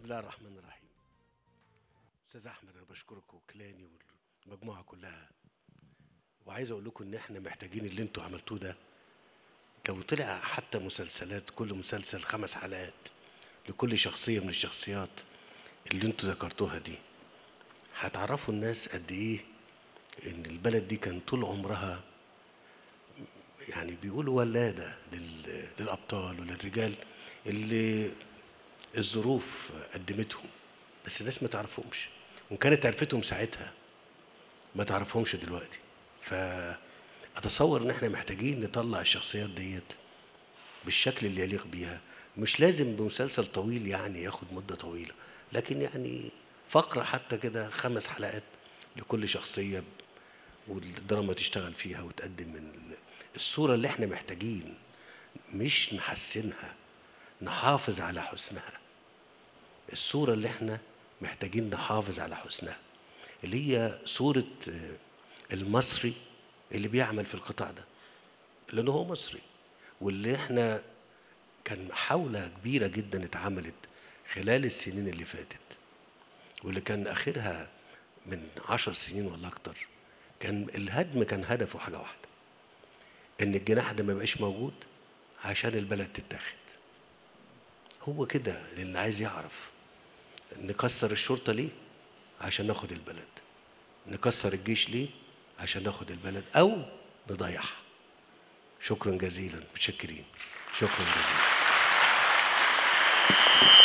الله الرحمن الرحيم استاذ احمد انا بشكرك وكلاني والمجموعه كلها وعايز اقول لكم ان احنا محتاجين اللي انتوا عملتوه ده لو طلع حتى مسلسلات كل مسلسل خمس حلقات لكل شخصيه من الشخصيات اللي انتوا ذكرتوها دي هتعرفوا الناس قد ايه ان البلد دي كان طول عمرها يعني بيقولوا ولاده لل- للابطال وللرجال اللي الظروف قدمتهم بس الناس ما تعرفهمش وان كانت عرفتهم ساعتها ما تعرفهمش دلوقتي فاتصور ان احنا محتاجين نطلع الشخصيات ديت بالشكل اللي يليق بيها مش لازم بمسلسل طويل يعني ياخد مدة طويلة لكن يعني فقرة حتى كده خمس حلقات لكل شخصية والدراما تشتغل فيها وتقدم من ال- الصورة اللي احنا محتاجين مش نحسنها نحافظ على حسنها الصورة اللي احنا محتاجين نحافظ على حسنها اللي هي صورة آه، المصري اللي بيعمل في القطاع ده لأنه هو مصري واللي احنا كان محاولة كبيرة جدا اتعملت خلال السنين اللي فاتت واللي كان آخرها من عشر سنين ولا أكتر كان الهدم كان هدفه حاجة واحدة إن الجناح ده ما يبقاش موجود عشان البلد تتاخد هو كده اللي عايز يعرف نكسر الشرطة ليه؟ عشان ناخد البلد نكسر الجيش ليه؟ عشان ناخد البلد أو نضيعها شكرا جزيلا متشكرين شكرا جزيلا